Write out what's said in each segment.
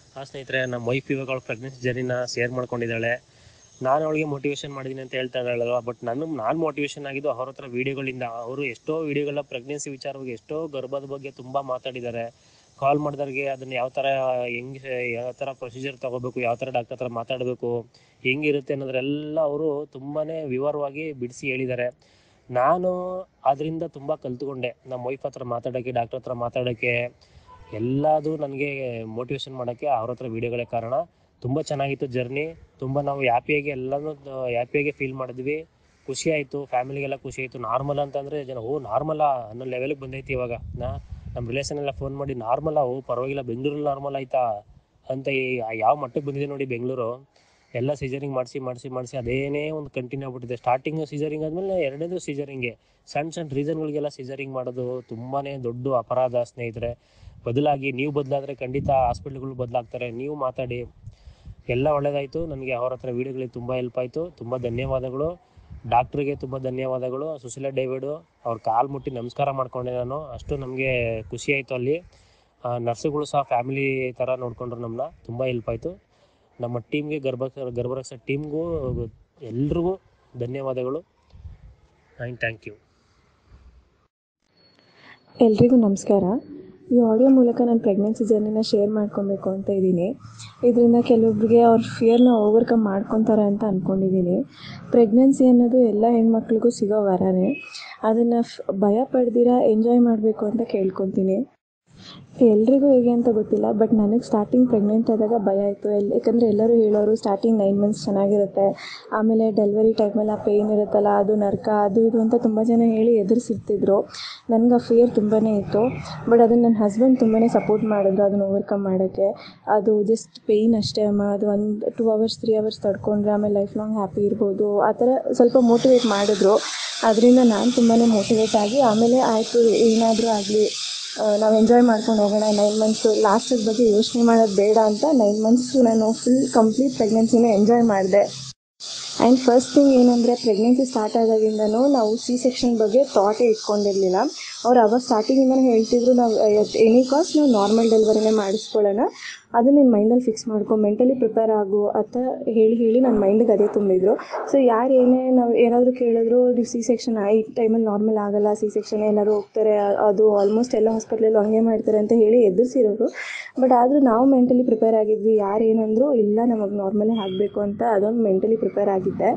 ಆ ಸ್ನೇಹಿತರೆ ನಮ್ಮ ವೈಫ್ ಇವಾಗ ಅವಳು ಪ್ರೆಗ್ನೆನ್ಸಿ ಜರ್ನಿನ ಶೇರ್ ಮಾಡ್ಕೊಂಡಿದ್ದಾಳೆ ನಾನು ಅವಳಿಗೆ ಮೋಟಿವೇಶನ್ ಮಾಡಿದ್ದೀನಿ ಅಂತ ಹೇಳ್ತಾ ಇದ್ದಾಳಲ್ವ ಬಟ್ ನಾನು ನಾನು ಮೋಟಿವೇಶನ್ ಆಗಿದ್ದು ಅವ್ರ ಹತ್ರ ವೀಡಿಯೋಗಳಿಂದ ಅವರು ಎಷ್ಟೋ ವೀಡಿಯೋಗಳ ಪ್ರೆಗ್ನೆನ್ಸಿ ವಿಚಾರವಾಗಿ ಎಷ್ಟೋ ಗರ್ಭದ ಬಗ್ಗೆ ತುಂಬ ಮಾತಾಡಿದ್ದಾರೆ ಕಾಲ್ ಮಾಡಿದವ್ರಿಗೆ ಅದನ್ನು ಯಾವ ಥರ ಹೆಂಗೆ ಯಾವ ಥರ ಪ್ರೊಸೀಜರ್ ತೊಗೋಬೇಕು ಯಾವ ಥರ ಡಾಕ್ಟರ್ ಹತ್ರ ಮಾತಾಡಬೇಕು ಹೆಂಗಿರುತ್ತೆ ಅನ್ನೋದ್ರೆಲ್ಲ ಅವರು ತುಂಬಾ ವಿವರವಾಗಿ ಬಿಡಿಸಿ ಹೇಳಿದ್ದಾರೆ ನಾನು ಅದರಿಂದ ತುಂಬ ಕಲ್ತ್ಕೊಂಡೆ ನಮ್ಮ ವೈಫ್ ಹತ್ರ ಮಾತಾಡೋಕ್ಕೆ ಡಾಕ್ಟರ್ ಹತ್ರ ಮಾತಾಡೋಕ್ಕೆ ಎಲ್ಲದು ನನಗೆ ಮೋಟಿವೇಶನ್ ಮಾಡೋಕ್ಕೆ ಅವ್ರ ಹತ್ರ ವೀಡಿಯೋಗಳೇ ಕಾರಣ ತುಂಬ ಚೆನ್ನಾಗಿತ್ತು ಜರ್ನಿ ತುಂಬ ನಾವು ಹ್ಯಾಪಿಯಾಗಿ ಎಲ್ಲನೂ ಹ್ಯಾಪಿಯಾಗಿ ಫೀಲ್ ಮಾಡಿದ್ವಿ ಖುಷಿ ಆಯಿತು ಫ್ಯಾಮಿಲಿಗೆಲ್ಲ ಖುಷಿ ಆಯಿತು ನಾರ್ಮಲ್ ಅಂತಂದರೆ ಜನ ಓ ನಾರ್ಮಲಾ ಅನ್ನೋ ಲೆವೆಲಿಗೆ ಬಂದೈತಿ ಇವಾಗ ನಾ ನಮ್ಮ ರಿಲೇಷನ್ ಎಲ್ಲ ಫೋನ್ ಮಾಡಿ ನಾರ್ಮಲಾ ಓ ಪರವಾಗಿಲ್ಲ ಬೆಂಗಳೂರಲ್ಲಿ ನಾರ್ಮಲ್ ಆಯ್ತಾ ಅಂತ ಈ ಯಾವ ಮಟ್ಟಕ್ಕೆ ಬಂದಿದೆ ನೋಡಿ ಬೆಂಗಳೂರು ಎಲ್ಲ ಸೀಜರಿಂಗ್ ಮಾಡಿಸಿ ಮಾಡಿಸಿ ಮಾಡಿಸಿ ಅದೇನೇ ಒಂದು ಕಂಟಿನ್ಯೂ ಆಗ್ಬಿಟ್ಟಿದೆ ಸ್ಟಾರ್ಟಿಂಗ್ ಸೀಜರಿಂಗ್ ಆದಮೇಲೆ ಎರಡನೇದು ಸೀಜರಿಂಗೆ ಸಣ್ಣ ಸಣ್ಣ ರೀಸನ್ಗಳಿಗೆಲ್ಲ ಸೀಜರಿಂಗ್ ಮಾಡೋದು ತುಂಬಾ ದೊಡ್ಡ ಅಪರಾಧ ಸ್ನೇಹಿತರೆ ಬದಲಾಗಿ ನೀವು ಬದಲಾದರೆ ಖಂಡಿತ ಹಾಸ್ಪಿಟ್ಲ್ಗಳು ಬದಲಾಗ್ತಾರೆ ನೀವು ಮಾತಾಡಿ ಎಲ್ಲ ಒಳ್ಳೇದಾಯಿತು ನನಗೆ ಅವ್ರ ಹತ್ರ ವೀಡಿಯೋಗಳಿಗೆ ತುಂಬ ಹೆಲ್ಪ್ ಆಯಿತು ತುಂಬ ಧನ್ಯವಾದಗಳು ಡಾಕ್ಟ್ರಿಗೆ ತುಂಬ ಧನ್ಯವಾದಗಳು ಸುಶೀಲಾ ಡೇವಿಡು ಅವ್ರ ಕಾಲು ಮುಟ್ಟಿ ನಮಸ್ಕಾರ ಮಾಡ್ಕೊಂಡೆ ನಾನು ಅಷ್ಟು ನಮಗೆ ಖುಷಿ ಆಯಿತು ಅಲ್ಲಿ ನರ್ಸುಗಳು ಸಹ ಫ್ಯಾಮಿಲಿ ಥರ ನೋಡಿಕೊಂಡ್ರು ನಮ್ಮನ್ನ ತುಂಬ ಹೆಲ್ಪ್ ಆಯಿತು ನಮ್ಮ ಟೀಮ್ಗೆ ಗರ್ಭ ಗರ್ಭರಕ್ಷ ಟೀಮ್ಗೂ ಎಲ್ರಿಗೂ ಧನ್ಯವಾದಗಳು ಆ್ಯಂಡ್ ಥ್ಯಾಂಕ್ ಯು ಎಲ್ರಿಗೂ ನಮಸ್ಕಾರ ಈ ಆಡಿಯೋ ಮೂಲಕ ನಾನು ಪ್ರೆಗ್ನೆನ್ಸಿ ಜರ್ನಿನ ಶೇರ್ ಮಾಡ್ಕೊಬೇಕು ಅಂತ ಇದ್ದೀನಿ ಇದರಿಂದ ಕೆಲವೊಬ್ಬರಿಗೆ ಅವ್ರ ಫಿಯರ್ನ ಓವರ್ಕಮ್ ಮಾಡ್ಕೊತಾರೆ ಅಂತ ಅಂದ್ಕೊಂಡಿದ್ದೀನಿ ಪ್ರೆಗ್ನೆನ್ಸಿ ಅನ್ನೋದು ಎಲ್ಲ ಹೆಣ್ಮಕ್ಳಿಗೂ ಸಿಗೋ ವರನೇ ಅದನ್ನು ಭಯ ಪಡ್ದಿರ ಎಂಜಾಯ್ ಮಾಡಬೇಕು ಅಂತ ಕೇಳ್ಕೊತೀನಿ ಎಲ್ರಿಗೂ ಹೇಗೆ ಅಂತ ಗೊತ್ತಿಲ್ಲ ಬಟ್ ನನಗೆ ಸ್ಟಾರ್ಟಿಂಗ್ ಪ್ರೆಗ್ನೆಂಟ್ ಆದಾಗ ಭಯ ಇತ್ತು ಎಲ್ಲಿ ಯಾಕಂದರೆ ಎಲ್ಲರೂ ಹೇಳೋರು ಸ್ಟಾರ್ಟಿಂಗ್ ನೈನ್ ಮಂತ್ಸ್ ಚೆನ್ನಾಗಿರುತ್ತೆ ಆಮೇಲೆ ಡೆಲಿವರಿ ಟೈಮಲ್ಲಿ ಆ ಪೇಯ್ನ್ ಇರುತ್ತಲ್ಲ ಅದು ನರ್ಕ ಅದು ಇದು ಅಂತ ತುಂಬ ಜನ ಹೇಳಿ ಎದುರಿಸಿರ್ತಿದ್ರು ನನಗೆ ಆ ಫಿಯರ್ ತುಂಬಾ ಇತ್ತು ಬಟ್ ಅದನ್ನು ನನ್ನ ಹಸ್ಬೆಂಡ್ ತುಂಬಾ ಸಪೋರ್ಟ್ ಮಾಡಿದ್ರು ಅದನ್ನು ಓವರ್ಕಮ್ ಮಾಡೋಕ್ಕೆ ಅದು ಜಸ್ಟ್ ಪೇಯ್ನ್ ಅಷ್ಟೇ ಅಮ್ಮ ಅದು ಒಂದು ಟೂ ಅವರ್ಸ್ ತ್ರೀ ಅವರ್ಸ್ ತಡ್ಕೊಂಡ್ರೆ ಆಮೇಲೆ ಲೈಫ್ ಲಾಂಗ್ ಹ್ಯಾಪಿ ಇರ್ಬೋದು ಆ ಥರ ಸ್ವಲ್ಪ ಮೋಟಿವೇಟ್ ಮಾಡಿದ್ರು ಅದರಿಂದ ನಾನು ತುಂಬಾ ಮೋಟಿವೇಟ್ ಆಗಿ ಆಮೇಲೆ ಆಯಿತು ಏನಾದರೂ ಆಗಲಿ ನಾವು ಎಂಜಾಯ್ ಮಾಡ್ಕೊಂಡು ಹೋಗೋಣ ನೈನ್ ಮಂತ್ಸು ಲಾಸ್ಟದ ಬಗ್ಗೆ ಯೋಚನೆ ಮಾಡೋದು ಬೇಡ ಅಂತ ನೈನ್ ಮಂತ್ಸು ನಾನು ಫುಲ್ ಕಂಪ್ಲೀಟ್ ಪ್ರೆಗ್ನೆನ್ಸಿನ ಎಂಜಾಯ್ ಮಾಡಿದೆ ಆ್ಯಂಡ್ ಫಸ್ಟ್ ಥಿಂಗ್ ಏನಂದರೆ ಪ್ರೆಗ್ನೆನ್ಸಿ ಸ್ಟಾರ್ಟ್ ಆದಾಗಿಂದನೂ ನಾವು ಸಿ ಸೆಕ್ಷನ್ ಬಗ್ಗೆ ಥಾಟೇ ಇಟ್ಕೊಂಡಿರಲಿಲ್ಲ ಅವ್ರು ಅವಾಗ ಸ್ಟಾರ್ಟಿಂಗಿಂದನೇ ಹೇಳ್ತಿದ್ರು ನಾವು ಎನಿ ಕಾಸ್ಟ್ ನಾವು ನಾರ್ಮಲ್ ಡೆಲಿವರಿನೇ ಮಾಡಿಸ್ಕೊಳ್ಳೋಣ ಅದು ನಿನ್ನ ಮೈಂಡಲ್ಲಿ ಫಿಕ್ಸ್ ಮಾಡ್ಕೊ ಮೆಂಟಲಿ ಪ್ರಿಪೇರ್ ಆಗು ಅಂತ ಹೇಳಿ ಹೇಳಿ ನನ್ನ ಮೈಂಡಿಗೆ ಅದೇ ತುಂಬಿದ್ರು ಸೊ ಯಾರು ಏನೇ ನಾವು ಏನಾದರೂ ಕೇಳಿದ್ರು ನೀವು ಸಿ ಸೆಕ್ಷನ್ ಈ ಟೈಮಲ್ಲಿ ನಾರ್ಮಲ್ ಆಗಲ್ಲ ಸಿ ಸೆಕ್ಷನ್ ಏನಾದ್ರು ಹೋಗ್ತಾರೆ ಅದು ಆಲ್ಮೋಸ್ಟ್ ಎಲ್ಲ ಹಾಸ್ಪಿಟ್ಲಲ್ಲೂ ಹಂಗೆ ಮಾಡ್ತಾರೆ ಅಂತ ಹೇಳಿ ಎದುರಿಸಿರೋರು ಬಟ್ ಆದರೂ ನಾವು ಮೆಂಟಲಿ ಪ್ರಿಪೇರ್ ಆಗಿದ್ವಿ ಯಾರು ಏನಂದ್ರು ಇಲ್ಲ ನಮಗೆ ನಾರ್ಮಲೇ ಆಗಬೇಕು ಅಂತ ಅದೊಂದು ಮೆಂಟಲಿ ಪ್ರಿಪೇರ್ ಆಗಿದ್ದೆ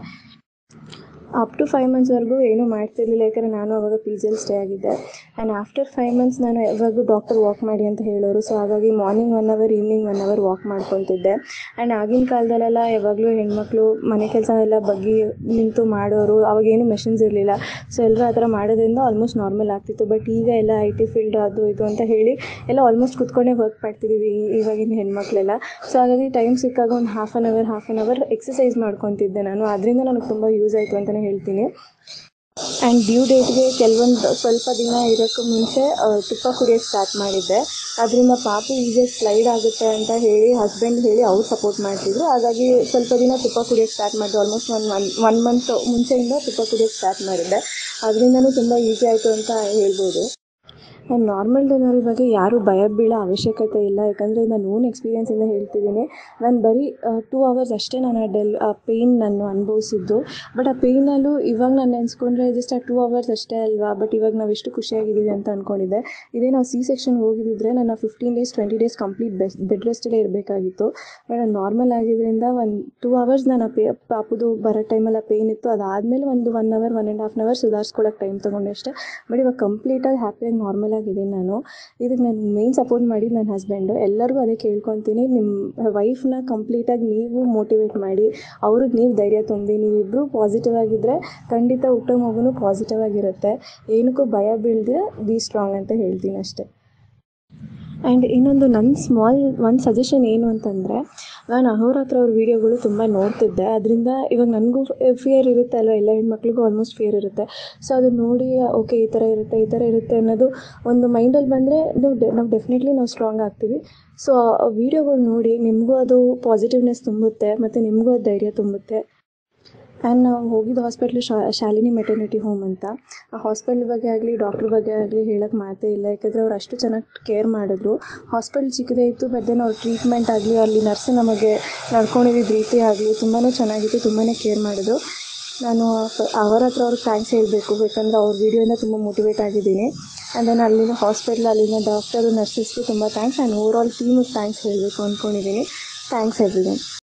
ಅಪ್ ಟು ಫೈವ್ ಮಂತ್ಸ್ವರೆಗೂ ಏನೂ ಮಾಡ್ತಿರ್ಲಿಲ್ಲ ಯಾಕಂದರೆ ನಾನು ಅವಾಗ ಪಿ ಜಿಯಲ್ಲಿ ಸ್ಟೇ ಆಗಿದ್ದೆ ಆ್ಯಂಡ್ ಆಫ್ಟರ್ ಫೈವ್ ಮಂತ್ಸ್ ನಾನು ಯಾವಾಗೂ ಡಾಕ್ಟರ್ ವಾಕ್ ಮಾಡಿ ಅಂತ ಹೇಳೋರು ಸೊ ಹಾಗಾಗಿ morning one hour evening one hour walk ಮಾಡ್ಕೊತಿದ್ದೆ ಆ್ಯಂಡ್ ಆಗಿನ ಕಾಲದಲ್ಲೆಲ್ಲ ಯಾವಾಗಲೂ ಹೆಣ್ಮಕ್ಳು ಮನೆ ಕೆಲಸ ಎಲ್ಲ ಬಗ್ಗಿ ನಿಂತು ಮಾಡೋರು ಅವಾಗೇನು ಮೆಷಿನ್ಸ್ ಇರಲಿಲ್ಲ ಸೊ ಎಲ್ಲರೂ ಆ ಥರ ಮಾಡೋದ್ರಿಂದ ಆಲ್ಮೋಸ್ಟ್ ನಾರ್ಮಲ್ ಆಗ್ತಿತ್ತು ಬಟ್ ಈಗ ಎಲ್ಲ ಐ ಟಿ ಫೀಲ್ಡ್ ಅದು ಇದು ಅಂತ ಹೇಳಿ ಎಲ್ಲ ಆಲ್ಮೋಸ್ಟ್ ಕುತ್ಕೊಂಡೇ ವರ್ಕ್ ಮಾಡ್ತಿದ್ದೀವಿ ಇವಾಗಿನ ಹೆಣ್ಮಕ್ಳೆಲ್ಲ ಸೊ ಹಾಗಾಗಿ ಟೈಮ್ ಸಿಕ್ಕಾಗ ಒಂದು half an hour half an hour exercise ಮಾಡ್ಕೊತಿದ್ದೆ ನಾನು ಅದರಿಂದ ನನಗೆ ತುಂಬ ಯೂಸ್ ಆಯಿತು ಅಂತಲೇ ಹೇಳ್ತೀನಿ ಆ್ಯಂಡ್ ಡ್ಯೂ ಡೇಟ್ಗೆ ಕೆಲವೊಂದು ಸ್ವಲ್ಪ ದಿನ ಇರೋಕ್ಕೆ ಮುಂಚೆ ತುಪ್ಪ ಕುಡಿಯೋಕ್ಕೆ ಸ್ಟಾರ್ಟ್ ಮಾಡಿದ್ದೆ ಅದರಿಂದ ಪಾಪು ಈಸಿಯಾಗಿ ಸ್ಲೈಡ್ ಆಗುತ್ತೆ ಅಂತ ಹೇಳಿ ಹಸ್ಬೆಂಡ್ ಹೇಳಿ ಅವ್ರು ಸಪೋರ್ಟ್ ಮಾಡ್ತಿದ್ರು ಹಾಗಾಗಿ ಸ್ವಲ್ಪ ದಿನ ತುಪ್ಪ ಕುಡಿಯೋಕ್ಕೆ ಸ್ಟಾರ್ಟ್ ಮಾಡಿದೆ almost one one one month ಮುಂಚೆಯಿಂದ ತುಪ್ಪ ಕುಡಿಯೋಕ್ಕೆ ಸ್ಟಾರ್ಟ್ ಮಾಡಿದ್ದೆ ಅದರಿಂದನೂ ತುಂಬ ಈಸಿ ಆಯಿತು ಅಂತ ಹೇಳ್ಬೋದು ಆ್ಯಂಡ್ ನಾರ್ಮಲ್ ಡೆಲಿವರಿ ಬಗ್ಗೆ ಯಾರೂ ಭಯ ಬೀಳೋ ಅವಶ್ಯಕತೆ ಇಲ್ಲ ಯಾಕಂದರೆ ನಾನು ಓನ್ ಎಕ್ಸ್ಪೀರಿಯೆನ್ಸಿಂದ ಹೇಳ್ತಿದ್ದೀನಿ ನಾನು ಬರೀ ಟೂ ಅವರ್ಸ್ ಅಷ್ಟೇ ನಾನು ಆ ಡೆಲ್ ಆ ಪೇಯ್ನ್ ನಾನು ಅನುಭವಿಸಿದ್ದು ಬಟ್ ಆ ಪೇಯ್ನಲ್ಲೂ ಇವಾಗ ನಾನು ನೆನೆಸ್ಕೊಂಡ್ರೆ ಜಸ್ಟ್ ಆ ಟೂ ಅವರ್ಸ್ ಅಷ್ಟೇ ಅಲ್ವಾ ಬಟ್ ಇವಾಗ ನಾವು ಎಷ್ಟು ಖುಷಿಯಾಗಿದ್ದೀವಿ ಅಂತ ಅಂದ್ಕೊಂಡಿದ್ದೆ ಇದೇ ನಾವು ಸಿ ಸೆಕ್ಷನ್ಗೆ ಹೋಗಿದ್ದಿದ್ರೆ ನನ್ನ fifteen days twenty days complete best bed ರೆಸ್ಟಲ್ಲೇ ಇರಬೇಕಾಗಿತ್ತು ಬಟ್ ನಾನು ನಾರ್ಮಲ್ ಆಗಿದ್ದರಿಂದ ಒಂದು ಟೂ ಅವರ್ಸ್ ನಾನು ಆ ಪೇ ಪಾಪುದು ಬರೋ ಟೈಮಲ್ಲಿ ಆ ಪೇಯ್ನ್ ಇತ್ತು ಅದಾದಮೇಲೆ ಒಂದು one hour one and half hour ಸುಧಾರಿಸ್ಕೊಳ್ಳೋಕೆ ಟೈಮ್ ತೊಗೊಂಡೆ ಅಷ್ಟೇ ಬಟ್ ಇವಾಗ ಕಂಪ್ಲೀಟಾಗಿ ಹ್ಯಾಪಿಯಾಗಿ ನಾರ್ಮಲ್ ಆಗಿದ್ದೀನಿ ನಾನು ಇದಕ್ಕೆ ನಾನು ಮೇಯ್ನ್ ಸಪೋರ್ಟ್ ಮಾಡಿದ್ದು ನನ್ನ ಹಸ್ಬೆಂಡು ಎಲ್ಲರಿಗೂ ಅದೇ ಕೇಳ್ಕೊತೀನಿ ನಿಮ್ಮ ವೈಫ್ನ ಕಂಪ್ಲೀಟಾಗಿ ನೀವು ಮೋಟಿವೇಟ್ ಮಾಡಿ ಅವ್ರಿಗೆ ನೀವು ಧೈರ್ಯ ತುಂಬಿ ನೀವಿಬ್ಬರು ಪಾಸಿಟಿವ್ ಆಗಿದ್ದರೆ ಖಂಡಿತ ಹುಟ್ಟೋ ಮಗುನೂ ಪಾಸಿಟಿವ್ ಆಗಿರುತ್ತೆ ಏನಕ್ಕೂ ಭಯ ಬೀಳದೆ ಬಿ ಸ್ಟ್ರಾಂಗ್ ಅಂತ ಹೇಳ್ತೀನಿ ಅಷ್ಟೇ ಆ್ಯಂಡ್ ಇನ್ನೊಂದು ನನ್ನ ಸ್ಮಾಲ್ ಒಂದು ಸಜೆಷನ್ ಏನು ಅಂತಂದರೆ ನಾನು ಅಹೋರಾತ್ರ ಅವ್ರ ವೀಡಿಯೋಗಳು ತುಂಬ ನೋಡ್ತಿದ್ದೆ ಅದರಿಂದ ಇವಾಗ ನನಗೂ ಫಿಯರ್ ಇರುತ್ತೆ ಅಲ್ವ ಎಲ್ಲ ಹೆಣ್ಮಕ್ಳಿಗೂ ಆಲ್ಮೋಸ್ಟ್ ಫಿಯರ್ ಇರುತ್ತೆ ಸೊ ಅದು ನೋಡಿ ಓಕೆ ಈ ಥರ ಇರುತ್ತೆ ಈ ಥರ ಇರುತ್ತೆ ಅನ್ನೋದು ಒಂದು ಮೈಂಡಲ್ಲಿ ಬಂದರೆ ನಾವು ಡೆ ನಾವು ಡೆಫಿನೆಟ್ಲಿ ನಾವು ಸ್ಟ್ರಾಂಗ್ ಆಗ್ತೀವಿ ಸೊ ಆ ವೀಡಿಯೋಗಳು ನೋಡಿ ನಿಮಗೂ ಅದು ಪಾಸಿಟಿವ್ನೆಸ್ ತುಂಬುತ್ತೆ ಮತ್ತು ನಿಮಗೂ ಅದು ಧೈರ್ಯ ತುಂಬುತ್ತೆ ಆ್ಯಂಡ್ ನಾವು ಹೋಗಿದ್ದು ಹಾಸ್ಪಿಟ್ಲು ಶಾಲಿನಿ ಮೆಟರ್ನಿಟಿ ಹೋಮ್ ಅಂತ ಆ ಹಾಸ್ಪಿಟ್ಲ್ ಬಗ್ಗೆ ಆಗಲಿ ಡಾಕ್ಟ್ರ್ ಬಗ್ಗೆ ಆಗಲಿ ಹೇಳೋಕ್ಕೆ ಮಾತೇ ಇಲ್ಲ ಯಾಕಂದರೆ ಅವ್ರು ಅಷ್ಟು ಚೆನ್ನಾಗಿ ಕೇರ್ ಮಾಡಿದ್ರು ಹಾಸ್ಪಿಟ್ಲ್ ಚಿಕ್ಕದೇ ಇತ್ತು ಬಟ್ ದೆನ್ ಅವ್ರ ಟ್ರೀಟ್ಮೆಂಟ್ ಆಗಲಿ ಅಲ್ಲಿ ನರ್ಸ್ ನಮಗೆ ನಡ್ಕೊಂಡಿದ್ದ ರೀತಿ ಆಗಲಿ ತುಂಬಾ ಚೆನ್ನಾಗಿತ್ತು ತುಂಬಾ ಕೇರ್ ಮಾಡಿದ್ರು ನಾನು ಅವರ ಹತ್ರ ಅವ್ರಿಗೆ ಥ್ಯಾಂಕ್ಸ್ ಹೇಳಬೇಕು ಯಾಕಂದರೆ ಅವ್ರ ವೀಡಿಯೋಯಿಂದ ತುಂಬ ಮೋಟಿವೇಟ್ ಆಗಿದ್ದೀನಿ ಆ್ಯಂಡ್ ದೆನ್ ಅಲ್ಲಿನ ಹಾಸ್ಪಿಟ್ಲ್ ಅಲ್ಲಿನ ಡಾಕ್ಟರು ನರ್ಸಸ್ಗೂ ತುಂಬ ಥ್ಯಾಂಕ್ಸ್ ಆ್ಯಂಡ್ ಓವರ್ ಆಲ್ ಟೀಮಿಗೆ ಥ್ಯಾಂಕ್ಸ್ ಹೇಳಬೇಕು ಅಂದ್ಕೊಂಡಿದ್ದೀನಿ ಥ್ಯಾಂಕ್ಸ್ ಎವ್ರಿ